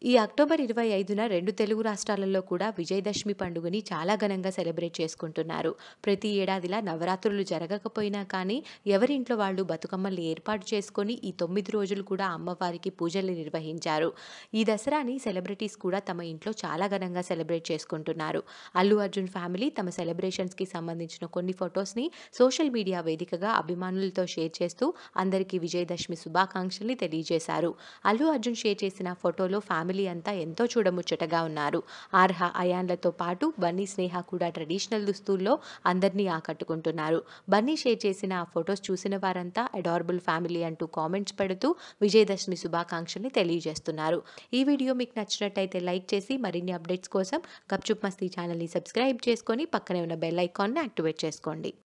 ఈ అక్టోబర్ ఇరవై ఐదున రెండు తెలుగు రాష్ట్రాలలో కూడా విజయదశమి పండుగని చాలా ఘనంగా సెలబ్రేట్ చేసుకుంటున్నారు ప్రతి ఏడాదిలా నవరాత్రులు జరగకపోయినా కానీ ఎవరింట్లో వాళ్ళు బతుకమ్మల్ని ఏర్పాటు చేసుకొని ఈ తొమ్మిది రోజులు కూడా అమ్మవారికి పూజలు నిర్వహించారు ఈ దసరాని సెలబ్రిటీస్ కూడా తమ ఇంట్లో చాలా ఘనంగా సెలబ్రేట్ చేసుకుంటున్నారు అల్లు అర్జున్ ఫ్యామిలీ తమ సెలబ్రేషన్స్కి సంబంధించిన కొన్ని ఫొటోస్ని సోషల్ మీడియా వేదికగా అభిమానులతో షేర్ చేస్తూ అందరికీ విజయదశమి శుభాకాంక్షల్ని తెలియజేశారు అల్లు అర్జున్ షేర్ చేసిన ఫోటోలో ఫ్యామిలీ అంతా ఎంతో చూడముచ్చటగా ఉన్నారు ఆర్హ అయాన్లతో పాటు బన్నీ స్నేహ కూడా ట్రెడిషనల్ దుస్తుల్లో అందరినీ ఆకట్టుకుంటున్నారు బన్నీ షేర్ చేసిన ఆ ఫొటోస్ చూసిన వారంతా అడారబుల్ ఫ్యామిలీ అంటూ కామెంట్స్ పెడుతూ విజయదశమి శుభాకాంక్షల్ని తెలియజేస్తున్నారు ఈ వీడియో మీకు నచ్చినట్టయితే లైక్ చేసి మరిన్ని అప్డేట్స్ కోసం గప్చుప్ మస్తీ ఛానల్ని సబ్స్క్రైబ్ చేసుకొని పక్కనే ఉన్న బెల్ ఐకాన్ని యాక్టివేట్ చేసుకోండి